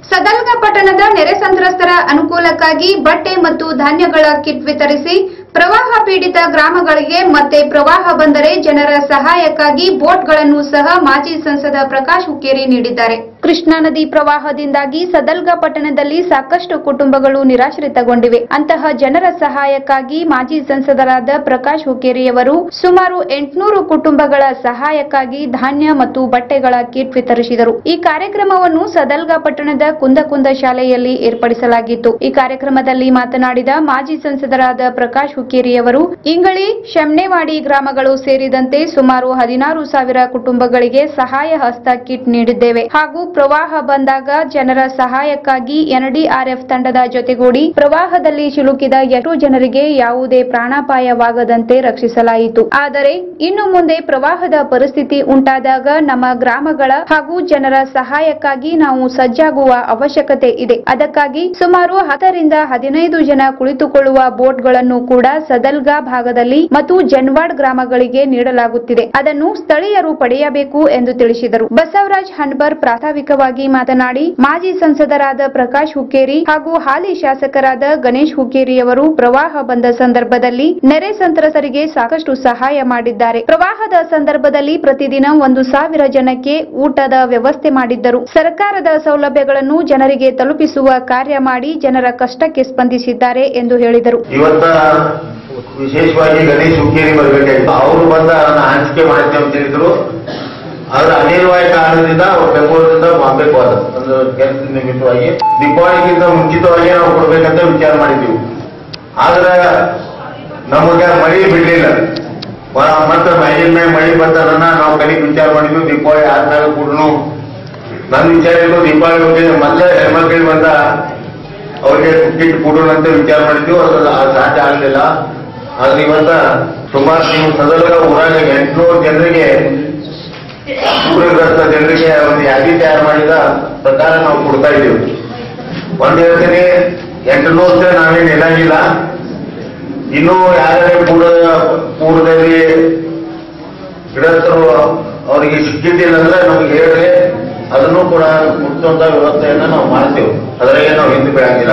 ಸದಲ್ಗ ಪಟ್ಟಣದ ನೆರೆ ಸಂತ್ರಸ್ತರ ಅನುಕೂಲಕ್ಕಾಗಿ ಬಟ್ಟೆ ಮತ್ತು ಧಾನ್ಯಗಳ ಕಿಟ್ ವಿತರಿಸಿ ಪ್ರವಾಹ ಪೀಡಿತ ಗ್ರಾಮಗಳಿಗೆ ಮತ್ತೆ ಪ್ರವಾಹ ಬಂದರೆ ಜನರ ಸಹಾಯಕ್ಕಾಗಿ ಬೋಟ್ಗಳನ್ನು ಸಹ ಮಾಜಿ ಸಂಸದ ಪ್ರಕಾಶ್ ಹುಕ್ಕೇರಿ ನೀಡಿದ್ದಾರೆ ಕೃಷ್ಣಾ ನದಿ ಪ್ರವಾಹದಿಂದಾಗಿ ಸದಲ್ಗ ಪಟ್ಟಣದಲ್ಲಿ ಸಾಕಷ್ಟು ಕುಟುಂಬಗಳು ನಿರಾಶ್ರಿತಗೊಂಡಿವೆ ಅಂತಹ ಜನರ ಸಹಾಯಕ್ಕಾಗಿ ಮಾಜಿ ಸಂಸದರಾದ ಪ್ರಕಾಶ್ ಹುಕ್ಕೇರಿಯವರು ಸುಮಾರು ಎಂಟುನೂರು ಕುಟುಂಬಗಳ ಸಹಾಯಕ್ಕಾಗಿ ಧಾನ್ಯ ಮತ್ತು ಬಟ್ಟೆಗಳ ಕಿಟ್ ವಿತರಿಸಿದರು ಈ ಕಾರ್ಯಕ್ರಮವನ್ನು ಸದಲ್ಗ ಪಟ್ಟಣದ ಕುಂದಕುಂದ ಶಾಲೆಯಲ್ಲಿ ಏರ್ಪಡಿಸಲಾಗಿತ್ತು ಈ ಕಾರ್ಯಕ್ರಮದಲ್ಲಿ ಮಾತನಾಡಿದ ಮಾಜಿ ಸಂಸದರಾದ ಪ್ರಕಾಶ್ ಹುಕ್ಕೇರಿಯವರು ಇಂಗಳಿ ಶೆಮ್ನೆವಾಡಿ ಗ್ರಾಮಗಳು ಸೇರಿದಂತೆ ಸುಮಾರು ಹದಿನಾರು ಸಾವಿರ ಕುಟುಂಬಗಳಿಗೆ ಸಹಾಯ ಹಸ್ತ ಕಿಟ್ ನೀಡಿದ್ದೇವೆ ಹಾಗೂ ಪ್ರವಾಹ ಬಂದಾಗ ಜನರ ಸಹಾಯಕ್ಕಾಗಿ ಎನ್ಡಿಆರ್ಎಫ್ ತಂಡದ ಜೊತೆಗೂಡಿ ಪ್ರವಾಹದಲ್ಲಿ ಸಿಲುಕಿದ ಎಷ್ಟು ಜನರಿಗೆ ಯಾವುದೇ ಪ್ರಾಣಾಪಾಯವಾಗದಂತೆ ರಕ್ಷಿಸಲಾಯಿತು ಆದರೆ ಇನ್ನು ಮುಂದೆ ಪ್ರವಾಹದ ಪರಿಸ್ಥಿತಿ ಉಂಟಾದಾಗ ನಮ್ಮ ಗ್ರಾಮಗಳ ಹಾಗೂ ಜನರ ಸಹಾಯಕ್ಕಾಗಿ ನಾವು ಸಜ್ಜಾಗುವ ಅವಶ್ಯಕತೆ ಇದೆ ಅದಕ್ಕಾಗಿ ಸುಮಾರು ಹತ್ತರಿಂದ ಹದಿನೈದು ಜನ ಕುಳಿತುಕೊಳ್ಳುವ ಬೋಟ್ಗಳನ್ನು ಕೂಡ ಸದಲ್ಗಾ ಭಾಗದಲ್ಲಿ ಮತ್ತು ಜನ್ವಾಡ್ ಗ್ರಾಮಗಳಿಗೆ ನೀಡಲಾಗುತ್ತಿದೆ ಅದನ್ನು ಸ್ಥಳೀಯರು ಪಡೆಯಬೇಕು ಎಂದು ತಿಳಿಸಿದರು ಬಸವರಾಜ್ ಹಂಡ್ಬರ್ ಪ್ರಾಸ್ತಾವಿಕವಾಗಿ ಮಾತನಾಡಿ ಮಾಜಿ ಸಂಸದರಾದ ಪ್ರಕಾಶ್ ಹುಕ್ಕೇರಿ ಹಾಗೂ ಹಾಲಿ ಶಾಸಕರಾದ ಗಣೇಶ್ ಹುಕ್ಕೇರಿಯವರು ಪ್ರವಾಹ ಬಂದ ಸಂದರ್ಭದಲ್ಲಿ ನೆರೆ ಸಂತ್ರಸ್ತರಿಗೆ ಸಾಕಷ್ಟು ಸಹಾಯ ಮಾಡಿದ್ದಾರೆ ಪ್ರವಾಹದ ಸಂದರ್ಭದಲ್ಲಿ ಪ್ರತಿದಿನ ಒಂದು ಸಾವಿರ ಜನಕ್ಕೆ ಊಟದ ವ್ಯವಸ್ಥೆ ಮಾಡಿದ್ದರು ಸರ್ಕಾರದ ಸೌಲಭ್ಯಗಳನ್ನು ಜನರಿಗೆ ತಲುಪಿಸುವ ಕಾರ್ಯ ಮಾಡಿ ಜನರ ಕಷ್ಟಕ್ಕೆ ಸ್ಪಂದಿಸಿದ್ದಾರೆ ಎಂದು ಹೇಳಿದರು ಇವತ್ತ ವಿಶೇಷವಾಗಿ ಗಣೇಶ್ ಹುಕ್ಕೇರಿ ಬರ್ಬೇಕಾಗಿತ್ತು ಅವರು ಬಂದ ಅದನ್ನ ಹಂಚಿಕೆ ಮಾಡ್ತೀವಿ ಅಂತ ಹೇಳಿದ್ರು ಆದ್ರೆ ಅನಿವಾರ್ಯ ಕಾರಣದಿಂದ ಅವ್ರು ಬೆಂಗಳೂರಿನಿಂದ ಬಾಂಬೆಗೆ ಹೋದ ಒಂದು ಕೆಲಸದ ನಿಮಿತ್ತವಾಗಿ ದೀಪಾವಳಿಗಿಂತ ಮುಂಚಿತವಾಗಿ ನಾವು ಕೊಡ್ಬೇಕಂತ ವಿಚಾರ ಮಾಡಿದ್ದೀವಿ ಆದ್ರೆ ನಮಗೆ ಮಳಿ ಬಿಡ್ಲಿಲ್ಲ ಮ- ಮತ್ತೆ ಮೈಲಿನ ಮೇಲೆ ಮಳಿ ಬಂತದನ್ನ ನಾವು ಕಲಿಗೆ ವಿಚಾರ ಮಾಡಿದ್ವಿ ದೀಪಾವಳಿ ಆದ್ಮೇಲೆ ಕೂಡ ನನ್ನ ವಿಚಾರ ಇದ್ದು ದೀಪಾವಳಿ ಬಗ್ಗೆ ಮೊದಲೇ ಹೆಣ್ಮಕ್ಳಿಗೆ ಬಂದ ಅವ್ರಿಗೆ ಟಿಕೆಟ್ ಕೊಡೋಣ ಅಂತ ವಿಚಾರ ಮಾಡಿದ್ವಿ ಅದು ಅದು ಸಾಧ್ಯ ಆಗಲಿಲ್ಲ ಆದ್ರೆ ಇವತ್ತ ಸುಮಾರು ನೀವು ಸದಲಗ ಊರಾಗ ಎಂಟುನೂರು ಜನರಿಗೆ ಪೂರಗ್ರಸ್ತ ಜನರಿಗೆ ಒಂದು ಯಾದಿ ತಯಾರು ಮಾಡಿದ ಪ್ರಕಾರ ನಾವು ಕೊಡ್ತಾ ಇದ್ದೀವಿ ಒಂದ್ ಹೇಳ್ತೀನಿ ಎಂಟುನೂರು ಜನ ನಾವೇನು ಇರಂಗಿಲ್ಲ ಇನ್ನೂ ಯಾರ್ಯಾರೇ ಪೂರ ಪೂರ್ವದಲ್ಲಿ ಗಿಡಸ್ಥರು ಅವರಿಗೆ ಸಿಕ್ಕಿದ್ದಿಲ್ಲ ಅಂದ್ರೆ ನಮ್ಗೆ ಹೇಳ್ರಿ ಅದನ್ನು ಕೂಡ ಮುಟ್ಟುವಂತ ವ್ಯವಸ್ಥೆಯನ್ನ ನಾವು ಮಾಡ್ತೇವೆ ಅದರಾಗೆ ನಾವು ಹಿಂದೆ ಬೀಳಂಗಿಲ್ಲ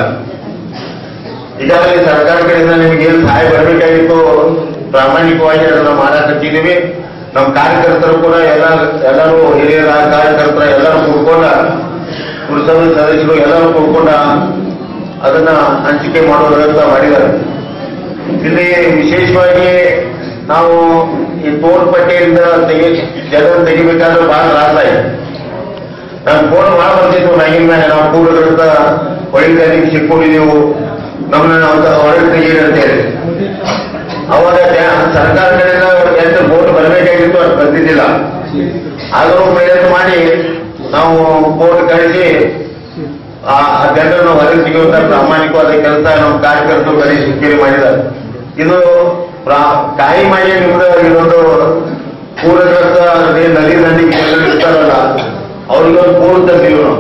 ಈಗಾಗಲೇ ಸರ್ಕಾರ ಕಡೆಯಿಂದ ನಿಮಗೆ ಏನು ಸಹಾಯ ಬರಬೇಕಾಗಿತ್ತು ಪ್ರಾಮಾಣಿಕವಾಗಿ ಅದನ್ನ ಮಾಡಾಕತ್ತಿದ್ದೀವಿ ನಮ್ಮ ಕಾರ್ಯಕರ್ತರು ಕೂಡ ಎಲ್ಲ ಎಲ್ಲರೂ ಹಿರಿಯರ ಕಾರ್ಯಕರ್ತರ ಎಲ್ಲರೂ ಕೂಡ್ಕೊಂಡ ಪುರಸಭೆ ಸದಸ್ಯರು ಎಲ್ಲರೂ ಕೂಡ್ಕೊಂಡ ಅದನ್ನ ಹಂಚಿಕೆ ಮಾಡುವ ವ್ಯವಸ್ಥೆ ಮಾಡಿದ್ದಾರೆ ಇಲ್ಲಿ ವಿಶೇಷವಾಗಿ ನಾವು ಈ ತೋಳ್ಪಟ್ಟಿಯಿಂದ ತೆಗಿ ಜನ ತೆಗಿಬೇಕಾದ್ರೆ ಬಹಳ ತ್ರಾಸ ಇದೆ ನಾನು ಫೋನ್ ಮಾಡಿ ಬರ್ತಿದ್ವು ಮ್ಯಾಗಿನ ಮೇಲೆ ನಾವು ಪೂರ್ವಗಳಿಂದ ಹೊಳಿಗಾಲಿಗೆ ಸಿಕ್ಕೊಂಡಿದ್ದೆವು ನಮ್ಮನ್ನ ಹೊರಗೆ ತೆಗೀರಿ ಅಂತ ಹೇಳಿ ಅವಾಗ ಜ- ಸರ್ಕಾರ ಕಡೆಯಿಂದ ಎಷ್ಟು ಬೋಟ್ ಬರಬೇಕಾಗಿತ್ತು ಅದು ಬಂದಿದ್ದಿಲ್ಲ ಆದರೂ ಪ್ರಯತ್ನ ಮಾಡಿ ನಾವು ಬೋಟ್ ಕಳಿಸಿ ಆ ಆ ಜನರನ್ನು ಹೊರಗೆ ತೆಗೆಯುವಂತ ಪ್ರಾಮಾಣಿಕವಾದ ಕೆಲಸ ನಮ್ಮ ಕಾರ್ಯಕರ್ತರು ಗಣೇಶ್ ಹುಕ್ಕೇರಿ ಮಾಡಿದ್ದಾರೆ ಇದು ಪ್ರಾ- ಕಾಯಿ ಮಾಡಿ ನಿಮ್ದು ಇದೊಂದು ಪೂರಗ್ರಸ್ತ ಏನ್ ನದಿ ನದಿ ಜನರು ಇರ್ತಾರಲ್ಲ ಅವ್ರಿಗೆ ಒಂದು ಪೂರ್ ತಂದಿವಿ ನಾವು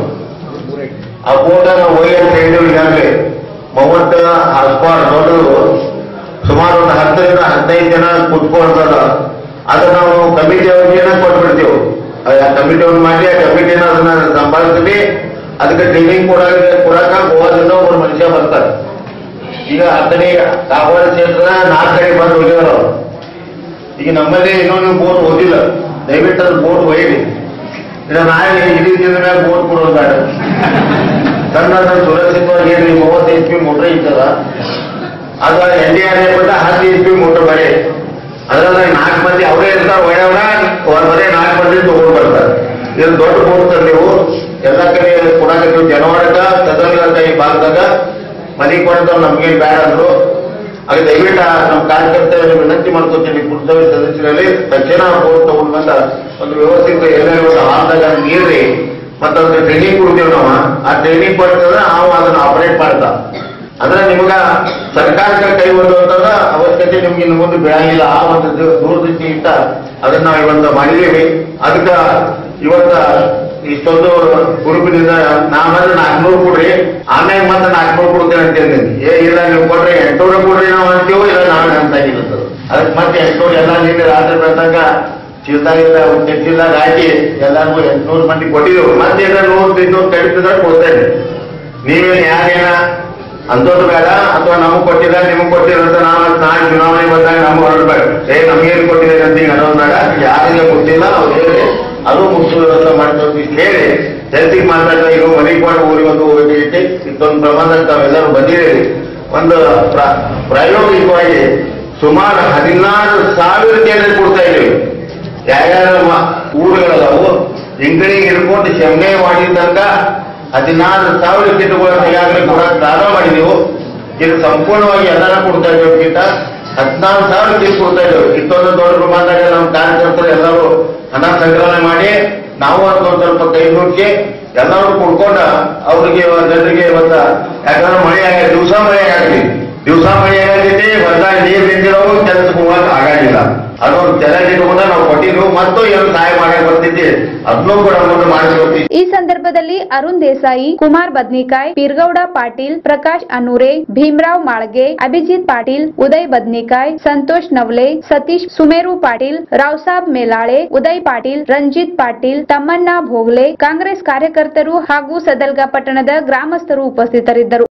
ಆ ಬೋಟ ನಾವು ಹೋಗಿ ಅಂತ ಹೇಳಿದ್ವಿ ಈಗಾಗಲೇ ಮೂವತ್ತ ಹಸ್ಪಾಟ್ ದೊಡ್ಡದು ಸುಮಾರು ಒಂದು ಹತ್ತರಿಂದ ಹದಿನೈದು ಜನ ಕುತ್ಕೊಳ್ತದ ಅದನ್ನ ನಾವು ಕಮಿಟಿ ಅವ್ರಿಗೆ ಕೊಟ್ಬಿಡ್ತೀವಿ ಆ ಕಮಿಟಿ ಅವ್ರು ಮಾಡಿ ಆ ಕಮಿಟಿನ ಅದನ್ನ ಸಂಭಾಳಿಸ್ತೀವಿ ಅದಕ್ಕೆ ಟ್ರೈನಿಂಗ್ ಕೊಡಾಕ ಕೊಡಾಕ ಗೋವಾದಿಂದ ಒಬ್ಬರು ಮನುಷ್ಯ ಬರ್ತಾರೆ ಈಗ ಹತ್ತನೇ ಕಾಗವಾಡ ಕ್ಷೇತ್ರದ ನಾಲ್ಕು ಕಡೆ ಬಂದು ಹೋಗಿದಾರ ಅವ್ರು ಈಗ ನಮ್ಮಲ್ಲಿ ಇನ್ನೊಂದು ಬೋಟ್ ಓದಿಲ್ಲ ದಯವಿಟ್ಟು ಅದು ಬೋಟ್ ಒಯ್ಯಿರಿ ಇಲ್ಲ ನಾಳೆ ಇಡೀ ದಿನದ ಮೇಲೆ ಬೋಟ್ ಕೊಡೋದು ಬೇಡ ಸಣ್ಣ ಸಣ್ಣ ಸುರಕ್ಷಿತವಾಗಿ ಹೇಳಿ ಮೂವತ್ತು ಎಚ್ ಪಿ ಮೋಟ್ರ್ ಇರ್ತದ ಅದು ಎನ್ ಡಿ ಆರ್ ಎಫ್ ಹತ್ತು ಎಚ್ ಪಿ ಮೋಟ್ರ್ ಬರೀ ಅದ್ರಲ್ಲಿ ನಾಲ್ಕು ಮಂದಿ ಅವರೇ ಇರ್ತಾರೆ ಒಳ್ಳೆಯವರ ಅವ್ರ ಬರೀ ನಾಲ್ಕು ಮಂದಿ ತಗೊಂಡ್ ಬರ್ತಾರೆ ಇದು ದೊಡ್ಡ ಬೋಟ್ ತಂದೆವು ಎಲ್ಲ ಕಡೆ ಕೊಡಾಕತ್ತೀವಿ ಜನವಾಡಕ ಸದರ್ಗ ಕೈ ಭಾಗದಾಗ ಮನೆ ಕೊಡ್ತಾವ್ ನಮ್ಗೇನ್ ಬೇಡ ಅಂದ್ರು ಆಗ ದಯವಿಟ್ಟು ಆ ನಮ್ಮ ಕಾರ್ಯಕರ್ತರಿಗೆ ವಿನಂತಿ ಮಾಡ್ಕೊತೀನಿ ಪುರಸಭೆ ಸದಸ್ಯರಲ್ಲಿ ತಕ್ಷಣ ಬೋಟ್ ತಗೊಂಡ್ ಬಂದ ಒಂದು ವ್ಯವಸ್ಥಿತ ಎಲ್ಲರೂ ಒಂದು ಹಾಲ್ದಾಗ ನೀರ್ರಿ ಮತ್ತೆ ಅದಕ್ಕೆ ಟ್ರೈನಿಂಗ್ ಕೊಡ್ತೀವಿ ನಾವು ಆ ಟ್ರೈನಿಂಗ್ ಕೊಡ್ತಂದ್ರೆ ನಾವು ಅದನ್ನ ಆಪರೇಟ್ ಮಾಡ್ತಾ ಅಂದ್ರೆ ನಿಮ್ಗ ಸರ್ಕಾರಕ್ಕೆ ಕೈ ಒಡ್ಡುವಂತಂದ್ರ ಅವಶ್ಯಕತೆ ನಿಮ್ಗೆ ಇನ್ನು ಮುಂದೆ ಬೀಳಂಗಿಲ್ಲ ಆ ಒಂದು ದು- ದೂರದೃಷ್ಟಿ ಇಟ್ಟ ಅದನ್ನ ನಾವು ಇವತ್ತು ಮಾಡಿದೀವಿ ಅದಕ್ಕ ಇವತ್ತ ಇಷ್ಟೊಂದು ಗ್ರೂಪಿನಿಂದ ನಾವಂದ್ರೆ ನಾಲ್ಕುನೂರು ಕೊಡ್ರಿ ಆಮೇಲೆ ಮತ್ತೆ ನಾಲ್ಕುನೂರು ಕೊಡ್ತೇನೆ ಅಂತ ಹೇಳಿದ್ದೀನಿ ಏ ಇಲ್ಲ ನೀವು ಕೊಡ್ರಿ ಎಂಟುನೂರು ಕೊಡ್ರಿ ನಾವು ಅಂತೀವೋ ಇಲ್ಲ ನಾವೇ ಅಂತ ಅದಕ್ಕೆ ಮತ್ತೆ ಎಂಟುನೂರು ಎಲ್ಲ ನಿನ್ನೆ ರಾತ್ರಿ ಬಂದಾಗ ಚೀಲ್ದಾಗಿಲ್ಲ ಚೀಲ್ದಾಗ ಹಾಕಿ ಎಲ್ಲರಿಗೂ ಎಂಟ್ನೂರು ಮಂದಿ ಕೊಟ್ಟಿದ್ರು ಮತ್ತೆ ಏನಾರ ನೂರು ಇನ್ನೂರು ಕಡಿತಂದ್ರೆ ಕೊಡ್ತಾ ಇದ್ದೆ ನೀವೇನು ಯಾರೇನ ಅಂದೋದು ಬೇಡ ಅಥವಾ ನಮಗ್ ಕೊಟ್ಟಿಲ್ಲ ನಿಮಗ್ ಕೊಟ್ಟಿಲ್ಲ ಅಂತ ನಾವು ನಾಳೆ ಚುನಾವಣೆ ಬಂದಾಗ ನಮ್ಗೆ ಹೊರಡ್ಬೇಡ ಏ ನಮ್ಗೇನು ಕೊಟ್ಟಿದ್ದಾರೆ ಅಂತ ಈಗ ಅನ್ನೋದು ಬೇಡ ಯಾರಿಗೆ ಗೊತ್ತಿಲ್ಲ ಅವ್ರು ಹೇಳಿ ಅದು ಮುಕ್ತ ವ್ಯವಸ್ಥೆ ಮಾಡ್ತೀವಿ ಹೇಳಿ ಹೆಲ್ತಿಗೆ ಮಾತಾಡ್ತಾ ಈಗ ಮನೆಗೆ ಮಾಡಿ ಊರಿಗೆ ಒಂದು ಹೋಗಿಟ್ಟು ಇಷ್ಟೊಂದು ಪ್ರಮಾಣದಲ್ಲಿ ತಾವೆಲ್ಲರೂ ಬಂದಿದ್ದೀರಿ ಒಂದು ಪ್ರ- ಪ್ರಾಯೋಗಿಕವಾಗಿ ಸುಮಾರು ಹದಿನಾರು ಸಾವಿರ ಕೇಂದ್ರ ಕೊಡ್ತಾ ಇದ್ದೀವಿ ಯಾರ್ಯಾರ ಮ- ಊರುಗಳದಾವು ಇಂಗಳಿಗೆ ಹಿಡ್ಕೊಂಡು ಶಮನೆ ಮಾಡಿದಂಗ ಹದಿನಾರು ಸಾವಿರ ಕಿಟ್ಗಳನ್ನು ಈಗಾಗಲೇ ಕೂಡ ಪ್ರಾರಂಭ ಮಾಡಿದೆವು ಇದು ಸಂಪೂರ್ಣವಾಗಿ ಎಲ್ಲರ ಕೊಡ್ತಾ ಇದ್ದೇವೆ ಹದಿನಾರು ಸಾವಿರ ಕಿಟ್ ಕೊಡ್ತಾ ಇದ್ದೇವೆ ಇಷ್ಟೊಂದು ದೊಡ್ಡ ಪ್ರಮಾಣದಾಗ ನಮ್ಮ ಕಾರ್ಯಕರ್ತರು ಎಲ್ಲರೂ ಹಣ ಸಂಗ್ರಹಣೆ ಮಾಡಿ ನಾವು ಅದೊಂದು ಸ್ವಲ್ಪ ಕೈ ನುಗ್ಗಿ ಎಲ್ಲರೂ ಕೊಡ್ಕೊಂಡ ಅವರಿಗೆ ಜನರಿಗೆ ಇವತ್ತ ಯಾಕಂದ್ರೆ ಮಳೆ ಆಗ ದಿವಸ ಮಳೆ ಆಗಲಿ ದಿವಸ ಮಳೆ ಆಗೈತಿ ಹೊರದಾಗ ನೀರು ನಿಂತಿರೋವು ಕೆಲಸಕ್ಕೆ ಹೋಗಕ್ ಆಗಾಗಿಲ್ಲ ಅದೊಂದು ತೆರೆಗಿಟ್ಕೊಂಡ ನಾವು ಕೊಟ್ಟಿದ್ರು ಮತ್ತು ಏನು ಸಹಾಯ ಮಾಡಕ್ ಬರ್ತಿದ್ದೆ ಅದನ್ನೂ ಕೂಡ ಮುಂದೆ ಮಾಡಿಸ್ಕೊಡ್ತೀವಿ ಈ ಸಂದರ್ಭದಲ್ಲಿ ಅರುಣ್ ದೇಸಾಯಿ ಕುಮಾರ್ ಬದ್ನಿಕಾಯ್ ಪೀರ್ಗೌಡ ಪಾಟೀಲ್ ಪ್ರಕಾಶ್ ಅನೂರೆ ಭೀಮರಾವ್ ಮಾಳ್ಗೆ ಅಭಿಜಿತ್ ಪಾಟೀಲ್ ಉದಯ್ ಬದ್ನಿಕಾಯ್ ಸಂತೋಷ್ ನವಲೆ ಸತೀಶ್ ಸುಮೇರು ಪಾಟೀಲ್ ರಾವ್ಸಾಬ್ ಮೇಲಾಳೆ ಉದಯ್ ಪಾಟೀಲ್ ರಂಜಿತ್ ಪಾಟೀಲ್ ತಮ್ಮಣ್ಣ ಭೋಗ್ಲೆ ಕಾಂಗ್ರೆಸ್ ಕಾರ್ಯಕರ್ತರು ಹಾಗೂ ಸದಲ್ಗ ಪಟ್ಟಣದ ಗ್ರಾಮಸ್ಥರು ಉಪಸ್ಥಿತರಿದ್ದರು